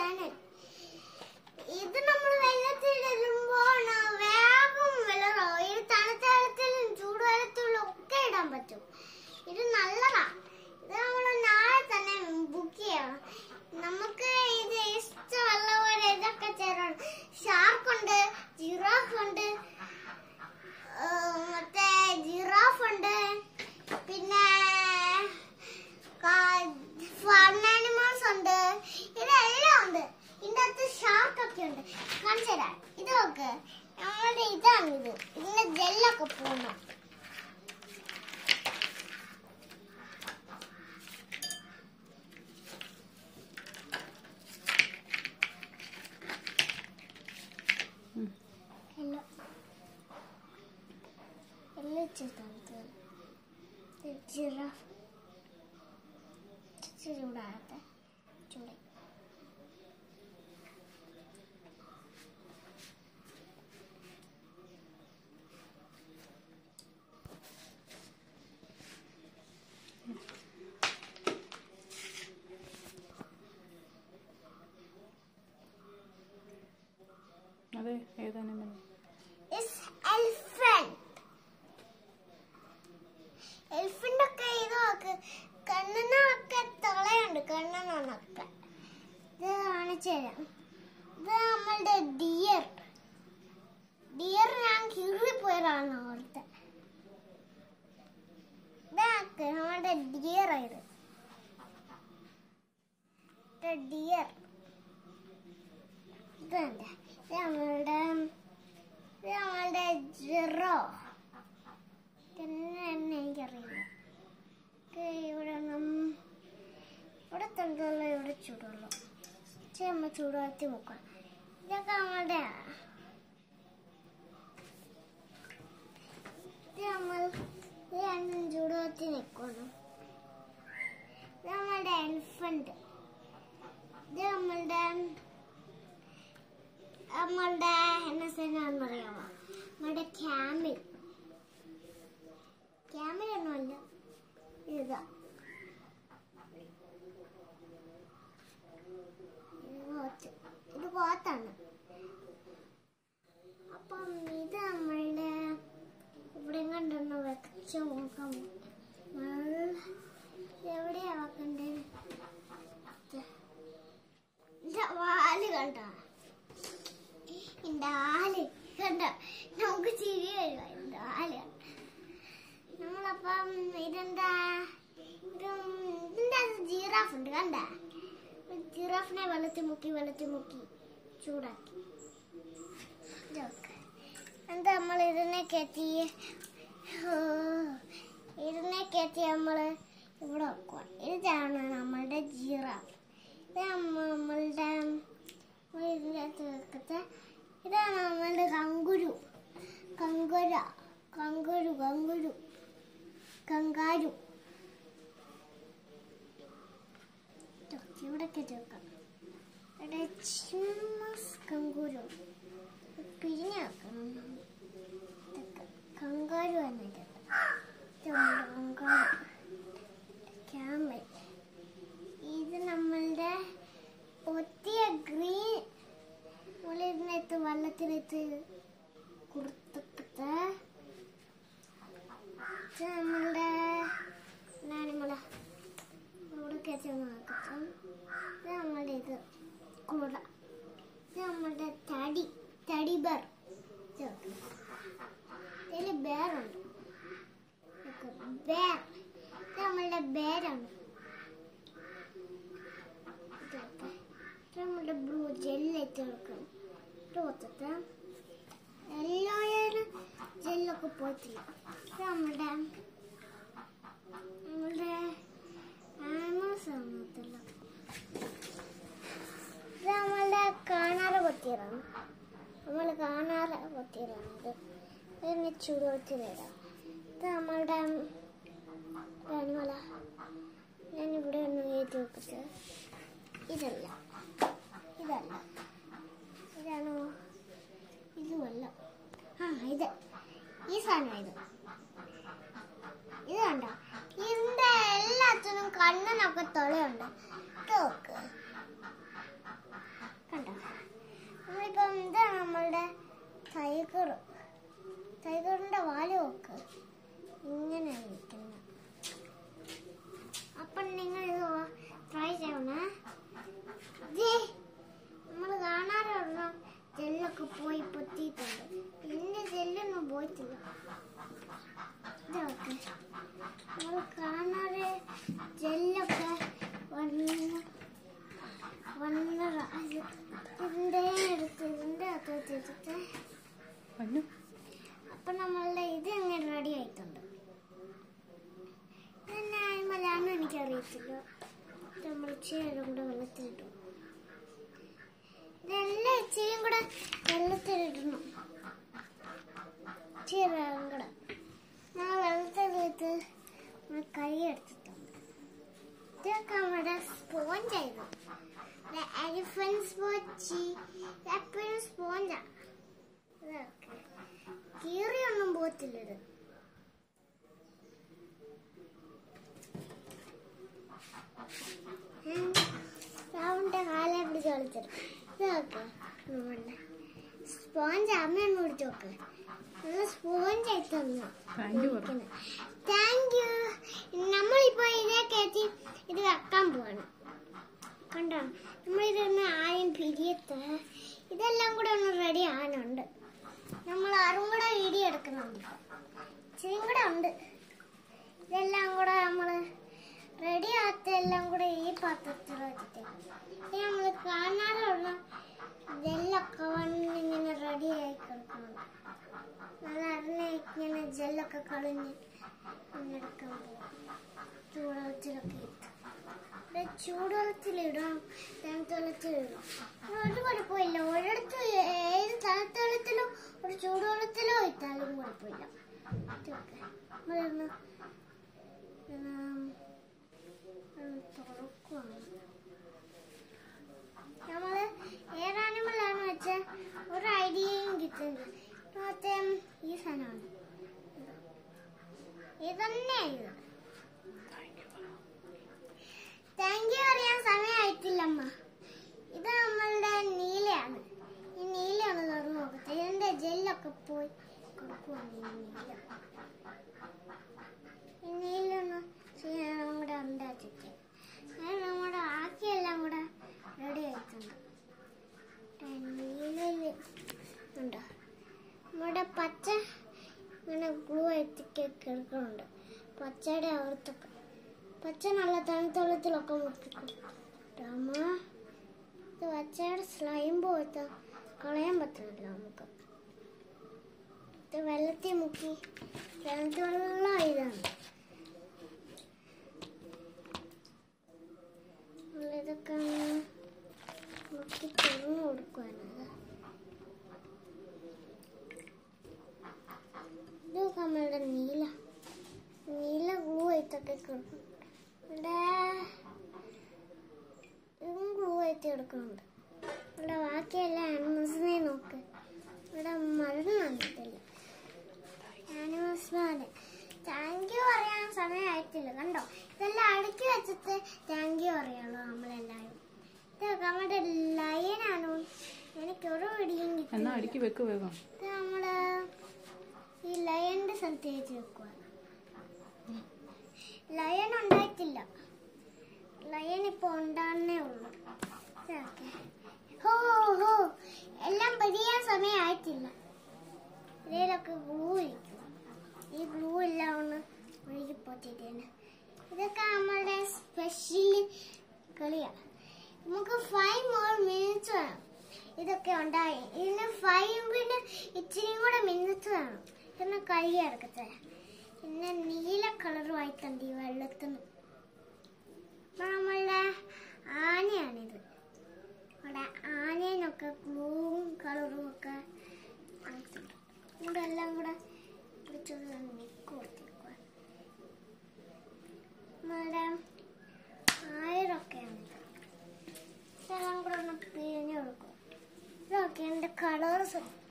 Channel ഇത് നമ്മൾ വെള്ളത്തിലിടുമ്പോ വേഗം വെള്ളറോ ഇത് തണുത്ത വെള്ളത്തിലും ചൂടുവെള്ളത്തിലും ഒക്കെ ഇടാൻ പറ്റും ഇത് നല്ലതാ ഇത് നമ്മൾ നാളെ തന്നെ ബുക്ക് ചെയ്യണം നമുക്ക് ഇത് ഇഷ്ടമുള്ള പോലെ ഇതൊക്കെ ചേരണം ഷാർക്ക് ഉണ്ട് ജിറാഫ് ഉണ്ട് ആ, മറ്റേ ജിറാഫ് ഉണ്ട് പിന്നെ ഫൺ ആനിമൽസ് ഉണ്ട് ഇതെല്ലാം ഉണ്ട് ഇതിന്റെ അകത്ത് ഷാർക്ക് ഒക്കെ ഉണ്ട് കാണിച്ചു തരാം ഇത് നോക്ക് നമ്മളുടെ ഇതാണ് ഇത് ഇതിന്റെ ജെല്ലൊക്കെ പോകുന്നു ഹലോ എല്ലാം ചെയ്തത് ജിറാഫ് ചൂടാകട്ടെ ചൂടായി അതെ ഏതാണ് ഇങ്ങനെ? is elephant. എൽഫിന്റെ ഒക്കെ ഇത് നോക്ക് കണ്ണനൊക്കെ തുളയുണ്ട് കണ്ണനൊക്കെ ഇത് കാണിച്ചു തരാം ഇത് നമ്മളുടെ ഡിയർ ഡിയർ ഞാൻ കീറിപ്പോയതാണ് ഓർത്ത് ഇതാക്ക് നമ്മളുടെ ഡിയർ ഇത് ഡിയർ ഇതുണ്ട് ഇത് നമ്മളുടെ ഇത് നമ്മളുടെ ജിറോ പിന്നെ തന്നെ എനിക്കറിയില്ല ഇത് ഇവിടെ നം- ഇവിടെ തണ്ടുള്ള ഇവിടെ ചൂടുള്ളൂ പക്ഷെ നമ്മൾ ചൂടുവെത്തി മുക്കണം ഇതൊക്കെ നമ്മളുടെ ഇത് നമ്മൾ ഇത് രണ്ടും ചൂടുവെത്തി നിൽക്കണം ഇത് നമ്മളുടെ എലിഫന്റ് ഇത് നമ്മളുടെ നമ്മളുടെ എന്നെ സെന്നാന്നറിയാമോ നമ്മളുടെ ക്യാമിൽ ക്യാമിൽ ഒന്നുമല്ല ഇതാ ഇത് പോത്ത്. ഇത് പോത്താണ് അപ്പം ഇത് നമ്മളുടെ ഇവിടെ കണ്ടൊന്ന് വെച്ച് നോക്കാം നല്ല- എവിടെയാ വെക്കണ്ടേ ഇത് വാല് കണ്ട എന്റെ ആല് കണ്ട നമുക്ക് ചിരി വരുക എന്റെ ആല് നമ്മളപ്പം ഇതെന്താ ഇത് ഇതിന്റെ ജീറാഫ് ഉണ്ട് കണ്ട ജിറാഫിനെ വെള്ളത്തിൽ മുക്കി വെള്ളത്തിൽ മുക്കി ചൂടാക്കി ഇതൊക്കെ എന്താ നമ്മൾ ഇതിനെ കയറ്റി ഓ, ഇതിനെ കയറ്റി നമ്മൾ ഇവിടെ വെക്കുക ഇതാണ് നമ്മളുടെ ജിറാഫ് ഇത് നമ്മളുടെ ഇതിൻ്റെ അകത്ത് വെക്കത്തെ ഇതാണ് നമ്മളുടെ കങ്കുരു കങ്കുര കങ്കുരു കങ്കുരു കങ്കാരു ഇവിടെ വെക്കാം ഇവിടെ ചിന്ന കങ്കുരു പിരിഞ്ഞ് വെക്കണം ഇതൊക്കെ കങ്കാരു എന്നിട്ട് കങ്കാരു ക്യാമൽ ഇത് നമ്മളുടെ ഒത്തിയ ഗ്രീൻ മുകളിലിരുന്നിട്ട് വെള്ളത്തിലിട്ട് കുറുത്തക്കത്തെ ഇത് നമ്മളുടെ നാനിമല ഇവിടെ കയറ്റി നോക്കാം ഇത് നമ്മളുടെ ഇത് കുട ഇത് നമ്മളുടെ തടി തടി ബേർ ഇതിൽ ബേറുണ്ട് ബേർ ഇത് നമ്മളുടെ ബേരാണ് ഇതൊക്കെ ഇത് നമ്മളുടെ ബ്ലൂ ജെല്ലിട്ട് എടുക്കണം ഇത് കൊടുത്തിട്ട് എല്ലായാലും ജെല്ലൊക്കെ പോയിട്ടില്ല ഇത് നമ്മുടെ നമ്മുടെ ആനിമൽസ് ആണെന്നില്ല ഇത് നമ്മളുടെ കാണാറ് പൊത്തിയതാണ് നമ്മൾ കാണാറ് പൊത്തിയതാണ് ഇത് ഇതിന് ചൂടുവെച്ചിലിടാം ഇത് നമ്മളുടെ ആനിമല ഞാനിവിടെ ഒന്ന് കയറ്റി വെപ്പിച്ച് ഇതല്ല ഇതല്ല ഇതാണോ ഇതുമല്ല ആ ഇത് ഈ സാധനം ഇത് ഇത് കണ്ടോ ഇതിന്റെ എല്ലാത്തിനും കണ്ണനൊക്കെ തുളയുണ്ട് ഇത് നോക്ക് ടൈഗർ ടൈഗറിന്റെ വാല് നോക്ക് ഇങ്ങനെ ഇരിക്കുന്നു അപ്പൊ നിങ്ങൾ ഇത് ട്രൈ ചെയ്യണേ നമ്മൾ കാണാറുള്ള ജെല്ലൊക്കെ പോയി പൊത്തിയിട്ടുണ്ട് പിന്നെ ജെല്ലൊന്നും പോയിട്ടില്ല ഇതൊക്കെ നമ്മൾ കാണാതെ ജെല്ലൊക്കെ വന്ന് വന്ന ഇതിൻ്റെ എടുത്ത് ഇതിൻ്റെ അകത്ത് വെച്ചിട്ട് പന്നു അപ്പൊ നമ്മളുടെ ഇത് അങ്ങനെ റെഡി ആയിട്ടുണ്ട് ഇതെന്നെ ആയ്മലാന്ന് എനിക്കറിയത്തില്ല ഇത് നമ്മൾ ഇച്ചിരി കൂടെ വെള്ളത്തിലിട്ടു ഇതെല്ലാം ഇച്ചിരിയും കൂടെ വെള്ളത്തിലിടണം ഇച്ചിരി കൂടെ ഞാൻ വെള്ളത്തിലിട്ട് കൈ എടുത്തിട്ടുണ്ട് ഇതൊക്കെ നമ്മുടെ സ്പോഞ്ചായിരുന്നു എലിഫന്റ് സ്പോഞ്ച് എപ്പോഴും സ്പോഞ്ചാണ് ഇതൊക്കെ കീറിയൊന്നും പോകത്തില്ല ഇത് രാവിന്റെ കാലെ പിടിച്ച് കളിച്ചത് ഇതൊക്കെ നമ്മളുടെ സ്പോഞ്ച് അമ്മ പിടിച്ച് നോക്ക് നല്ല സ്പോഞ്ച് ആയി തന്നു താങ്ക് യു പറ താങ്ക് യു നമ്മളിപ്പോ ഇതേ കയറ്റി ഇത് വെക്കാൻ പോവാണ് കണ്ടോ നമ്മളിതൊന്ന് ആദ്യം പിരിയത്ത് ഇതെല്ലാം കൂടെ ഒന്ന് റെഡി ആകാനുണ്ട് നമ്മൾ ആറും കൂടെ വീഡിയോ എടുക്കുന്നുണ്ട് ഇച്ചിരിയും കൂടെ ഉണ്ട് ഇതെല്ലാം കൂടെ നമ്മൾ റെഡി ആത്ത എല്ലാം കൂടെ ഈ പാത്രത്തിൽ വെച്ചിട്ട് ഇത് നമ്മൾ കാണാറുള്ള ജെല്ലൊക്കെ വന്ന് ഇങ്ങനെ റെഡി ആയി കിടക്കുന്നുണ്ട് നല്ല അതിനെ ഇങ്ങനെ ജെല്ലൊക്കെ കളഞ്ഞ് എടുക്കാൻ പോകും ചൂടുവെള്ളത്തിലൊക്കെ ഇട്ട് ഇവിടെ ചൂടുവെള്ളത്തിലിടണം തണുത്തുവെള്ളത്തിലിടണം ഒരു കുഴപ്പമില്ല ഒരിടത്ത് ഏത് തണുത്തുവെള്ളത്തിലോ ഒരു ചൂടുവെള്ളത്തിലോ ഇട്ടാലും കുഴപ്പമില്ല ഇതൊക്കെ നമ്മളൊന്ന് ഉം, ഒന്ന് തുറക്കുവാണ് നമ്മള് ഏത് ആനിമലാണ് വെച്ചാൽ ഒരു ഐഡിയയും കിട്ടുന്നില്ല മറ്റേ ഈ സാധനമാണ് ഇതന്നെ ഇത് താങ്ക് യു അറിയാൻ സമയമായിട്ടില്ല അമ്മ ഇത് നമ്മളുടെ നീലയാണ് ഈ നീലയാണ് തുറന്നു നോക്കട്ടെ ഇതിന്റെ ജെല്ലൊക്കെ പോയി കൊടുക്കുവാണ് ഈ നീല ഈ നീലൊന്ന് ചെയ്യാൻ കൂടെ ഉണ്ടാക്കിട്ട് ഞാൻ നമ്മുടെ ആക്കിയെല്ലാം കൂടെ റെഡി ആയിട്ടുണ്ട് നീലയില് ഉണ്ടോ നമ്മുടെ പച്ച ഇങ്ങനെ ഗ്ലൂ എത്തിക്ക് കിടക്കുന്നുണ്ട് പച്ചയുടെ അവിടത്തൊക്കെ പച്ച നല്ല തണുത്തളത്തിലൊക്കെ മുക്കിക്കൊടുക്കും ഇത് പച്ചയുടെ സ്ലൈം പോയിട്ട് കളയാൻ പറ്റുന്നില്ല നമുക്ക് ഇത് വെള്ളത്തിൽ മുക്കി തണുത്ത വെള്ളം ഇതാണ് ഇതൊക്കെ ഒന്ന് മുക്കി തുറന്നു കൊടുക്കുവാനത് ഇത് നമ്മളുടെ നീല നീല ഗ്ലൂ ആയിട്ടൊക്കെ കിടക്കും ഇവിടെ ഇതും ഗ്ലൂ ആയിട്ട് കിടക്കുന്നുണ്ട് ഇവിടെ ബാക്കിയെല്ലാം ആനിമൽസിനെ നോക്ക് ഇവിടെ മരുന്ന് വന്നിട്ടില്ല ആനിമൽസിനാണ് താങ്ക് യു പറയാൻ സമയമായിട്ടില്ല കണ്ടോ ഇതെല്ലാം അടുക്കി വെച്ചിട്ട് താങ്ക് യു പറയുള്ളൂ നമ്മളെല്ലാവരും ഇത് നമ്മുടെ ലയനാണോ എനിക്ക് ഒരു പിടിയും എന്നാ കിട്ടുന്നില്ല അടുക്കി വെക്ക് വേഗം ഇത് നമ്മള് ഈ ലയന്റെ സ്ഥലത്ത് വെച്ച് വെക്കുക ലയൺ ഉണ്ടായിട്ടില്ല ലയൺ ഇപ്പൊ ഉണ്ടാകുന്നേ ഉള്ളൂ ഇതൊക്കെ. ഹോ ഹോ എല്ലാം പിരിയാൻ സമയമായിട്ടില്ല ഇതിലൊക്കെ ഗ്ലൂ ഇരിക്കും ഈ ഗ്ലൂ എല്ലാം ഒന്ന് ഒഴുകി പോത്തിട്ടാണ് ഇതൊക്കെ നമ്മളുടെ സ്പെഷ്യൽ കളിയാണ് നമുക്ക് ഫൈവ് മോർ മിനിറ്റ്സ് വേണം ഇതൊക്കെ ഉണ്ടായി ഇതിന് ഫൈവ് പിന്നെ ഇച്ചിരിയും കൂടെ മിനിറ്റ്സ് വേണം ഇതൊന്ന് കഴുകി എടുക്കട്ടെ പിന്നെ നീല കളറുമായിട്ടുണ്ട് ഈ വെള്ളത്തിന് അപ്പൊ നമ്മളുടെ ആനയാണിത് ഇവിടെ ആനേനൊക്കെ ബ്ലൂവും കളറും ഒക്കെ കൊടുത്തിട്ടുണ്ട്. ഇവിടെ എല്ലാം കൂടെ പിടിച്ചൊന്ന് മിക്ക് കൊടുത്തേക്കുക നമ്മളുടെ ആയിരൊക്കെയാണിത് ഇതെല്ലാം കൂടെ ഒന്ന് പിഴിഞ്ഞ് കൊടുക്കും ഇതൊക്കെ എൻ്റെ കളേഴ്സ്